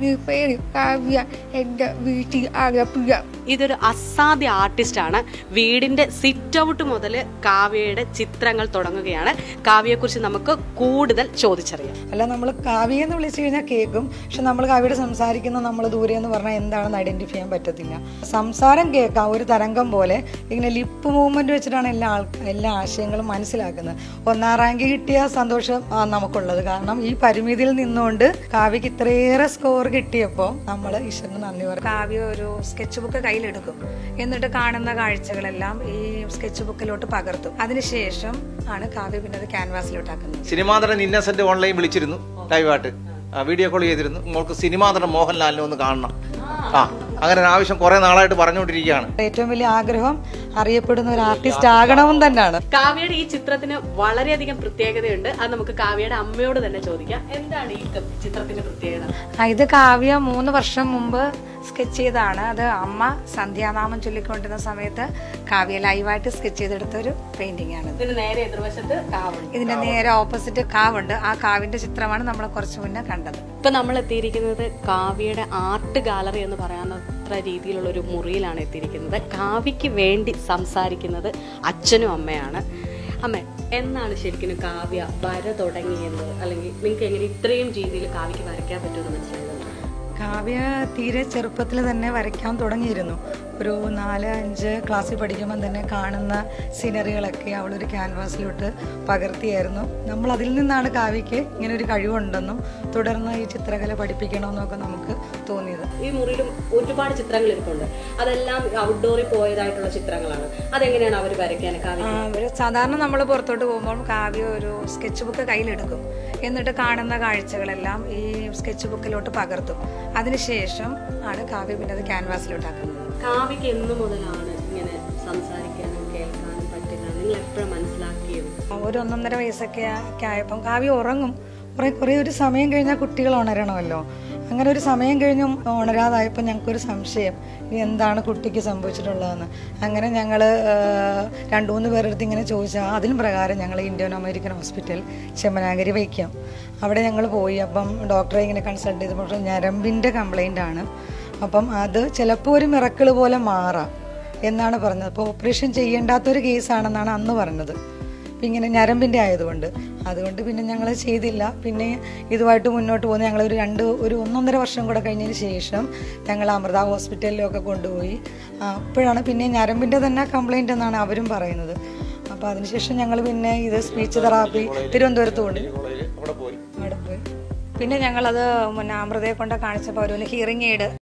എൻ്റെ പേര് കാവ്യ എൻ്റെ വീട്ടിൽ ആലപ്പുഴ ഇതൊരു അസാധ്യ ആർട്ടിസ്റ്റാണ് വീടിന്റെ സിറ്റ് ഔട്ട് മുതൽ കാവ്യയുടെ ചിത്രങ്ങൾ തുടങ്ങുകയാണ് കാവ്യയെക്കുറിച്ച് നമുക്ക് കൂടുതൽ ചോദിച്ചറിയാം അല്ല നമ്മൾ കാവ്യ എന്ന് വിളിച്ചു കഴിഞ്ഞാൽ കേൾക്കും പക്ഷെ നമ്മൾ കാവ്യയുടെ സംസാരിക്കുന്ന നമ്മൾ ദൂരെ എന്ന് പറഞ്ഞാൽ എന്താണെന്ന് ഐഡന്റിഫൈ ചെയ്യാൻ പറ്റത്തില്ല സംസാരം കേൾക്കാം ഒരു തരംഗം പോലെ ഇങ്ങനെ ലിപ്പ് മൂവ്മെന്റ് വെച്ചിട്ടാണ് എല്ലാ ആൾ എല്ലാ ആശയങ്ങളും മനസ്സിലാക്കുന്നത് ഒന്നാം റാങ്ക് കിട്ടിയ സന്തോഷം ആ, നമുക്കുള്ളത് കാരണം ഈ പരിമിതിയിൽ നിന്നുകൊണ്ട് കാവ്യക്ക് ഇത്രയേറെ സ്കോർ കിട്ടിയപ്പോൾ നമ്മൾ ഈശ്വരന് നന്ദി പറയും കാവ്യ ഒരു സ്കെച്ച് ബുക്ക് കയ്യിലെടുക്കും എന്നിട്ട് കാണുന്ന കാഴ്ചകളെല്ലാം ഈ സ്കെച്ച് ബുക്കിലോട്ട് പകർത്തും അതിനുശേഷം ആണ് കാവ്യ പിന്നെ അത് ക്യാൻവാസിലോട്ടാക്കുന്നത് സിനിമാ നടൻ ഇന്നസെന്റ് ഓൺലൈൻ വിളിച്ചിരുന്നു ലൈവായിട്ട് ആ, വീഡിയോ കോൾ ചെയ്തിരുന്നു മോൾക്ക് സിനിമാ നടൻ മോഹൻലാലിനെ ഒന്ന് കാണണം ആ അങ്ങനെ ഒരു ആവശ്യം കുറെ നാളായിട്ട് പറഞ്ഞുകൊണ്ടിരിക്കുകയാണ് ഏറ്റവും വലിയ ആഗ്രഹം അറിയപ്പെടുന്ന ഒരു ആർട്ടിസ്റ്റ് ആകണമെന്ന് തന്നെയാണ് കാവ്യയുടെ ഈ ചിത്രത്തിന് വളരെയധികം പ്രത്യേകതയുണ്ട് അത് നമുക്ക് കാവ്യയുടെ അമ്മയോട് തന്നെ ചോദിക്കാം എന്താണ് ഈ ക- ചിത്രത്തിന്റെ പ്രത്യേകത ആ, ഇത് കാവ്യ മൂന്ന് വർഷം മുമ്പ് സ്കെച്ച് ചെയ്തതാണ് അത് അമ്മ സന്ധ്യാനാമം ചൊല്ലിക്കൊണ്ടിരുന്ന സമയത്ത് കാവ്യ ലൈവായിട്ട് സ്കെച്ച് ചെയ്തെടുത്ത ഒരു പെയിന്റിംഗ് ആണ് ഇതിന് നേരെ എതിർവശത്ത് കാവുണ്ട് ഇതിന്റെ നേരെ ഓപ്പോസിറ്റ് കാവുണ്ട് ആ കാവിന്റെ ചിത്രമാണ് നമ്മൾ കുറച്ച് മുന്നേ കണ്ടത് ഇപ്പൊ നമ്മൾ എത്തിയിരിക്കുന്നത് കാവ്യയുടെ ആർട്ട് ഗാലറി എന്ന് പറയാവുന്നത്ര രീതിയിലുള്ള ഒരു മുറിയിലാണ് എത്തിയിരിക്കുന്നത് കാവ്യക്ക് വേണ്ടി സംസാരിക്കുന്നത് അച്ഛനും അമ്മയാണ് അമ്മ എന്നാണ് ശരിക്കും കാവ്യ വര തുടങ്ങിയത് അല്ലെങ്കിൽ നിങ്ങൾക്ക് എങ്ങനെ ഇത്രയും രീതിയിൽ കാവ്യക്ക് വരയ്ക്കാൻ പറ്റുമെന്ന് മനസ്സിലായത് കാവ്യ തീരെ ചെറുപ്പത്തിൽ തന്നെ വരയ്ക്കാൻ തുടങ്ങിയിരുന്നു ഒരു നാല് അഞ്ച് ക്ലാസ്സിൽ പഠിക്കുമ്പോൾ തന്നെ കാണുന്ന സീനറികളൊക്കെ അവളൊരു ക്യാൻവാസിലോട്ട് പകർത്തിയായിരുന്നു നമ്മൾ അതിൽ നിന്നാണ് കാവ്യക്ക് ഇങ്ങനെ ഒരു കഴിവുണ്ടെന്നും തുടർന്ന് ഈ ചിത്രകല പഠിപ്പിക്കണമെന്നൊക്കെ നമുക്ക് തോന്നിയത് ഈ മുറിയിലും ഒരുപാട് ചിത്രങ്ങൾ ഇരിപ്പുണ്ട് അതെല്ലാം ഔട്ട്ഡോറിൽ പോയതായിട്ടുള്ള ചിത്രങ്ങളാണ് അതെങ്ങനെയാണ് അവർ വരയ്ക്കാൻ കാവ്യ ആ, ഒരു സാധാരണ നമ്മൾ പുറത്തോട്ട് പോകുമ്പോൾ കാവ്യ ഒരു സ്കെച്ച് ബുക്ക് കയ്യിലെടുക്കും എന്നിട്ട് കാണുന്ന കാഴ്ചകളെല്ലാം ഈ സ്കെച്ച് ബുക്കിലോട്ട് പകർത്തും അതിനുശേഷം ആണ് കാവ്യ പിന്നെ അത് ക്യാൻവാസിലോട്ടാക്കുന്നത് കാവ്യക്ക് എന്നു മുതലാണ് ഇങ്ങനെ സംസാരിക്കാനും കേൾക്കാനും പറ്റുക നിങ്ങൾ എപ്പോഴും മനസ്സിലാക്കിയത് ഒരു ഒന്നൊന്നര വയസ്സൊക്കെ ഒക്കെ ആയപ്പം കാവ്യ ഉറങ്ങും കുറേ കുറേ ഒരു സമയം കഴിഞ്ഞാൽ കുട്ടികൾ ഉണരണമല്ലോ അങ്ങനെ ഒരു സമയം കഴിഞ്ഞും ഉണരാതായപ്പോൾ ഞങ്ങൾക്കൊരു സംശയം ഇനി എന്താണ് കുട്ടിക്ക് സംഭവിച്ചിട്ടുള്ളതെന്ന് അങ്ങനെ ഞങ്ങൾ രണ്ട് മൂന്ന് പേരെടുത്ത് ഇങ്ങനെ ചോദിച്ചാൽ അതിലും പ്രകാരം ഞങ്ങൾ ഇന്ത്യൻ അമേരിക്കൻ ഹോസ്പിറ്റൽ ചെമ്മനാഗരി വയ്ക്കാം അവിടെ ഞങ്ങൾ പോയി അപ്പം ഡോക്ടറെ ഇങ്ങനെ കൺസൾട്ട് ചെയ്തപ്പോൾ ഞരമ്പിൻ്റെ കംപ്ലൈൻ്റ് ആണ് അപ്പം അത് ചിലപ്പോൾ ഒരു മിറക്കിൾ പോലെ മാറാം എന്നാണ് പറഞ്ഞത് അപ്പോൾ ഓപ്പറേഷൻ ചെയ്യേണ്ടാത്തൊരു കേസാണെന്നാണ് അന്ന് പറഞ്ഞത് അപ്പം ഇങ്ങനെ ഞരമ്പിൻ്റെ ആയതുകൊണ്ട് അതുകൊണ്ട് പിന്നെ ഞങ്ങൾ ചെയ്തില്ല പിന്നെ ഇതുമായിട്ട് മുന്നോട്ട് പോകുന്ന ഞങ്ങൾ ഒരു രണ്ട് ഒരു ഒന്നൊന്നര വർഷം കൂടെ കഴിഞ്ഞതിന് ശേഷം ഞങ്ങൾ അമൃത ഹോസ്പിറ്റലിലൊക്കെ കൊണ്ടുപോയി ആ, അപ്പോഴാണ് പിന്നെ ഞരമ്പിൻ്റെ തന്നെ കംപ്ലൈൻ്റ് എന്നാണ് അവരും പറയുന്നത് അപ്പോൾ അതിനുശേഷം ഞങ്ങൾ പിന്നെ ഇത് സ്പീച്ച് തെറാപ്പി തിരുവനന്തപുരത്ത് കൊണ്ട് അവിടെ പോയി അവിടെ പോയി പിന്നെ ഞങ്ങളത് മുന്നേ അമൃതയെ കൊണ്ട് കാണിച്ചപ്പോൾ ഒരു ഹിയറിംഗ് എയ്ഡ്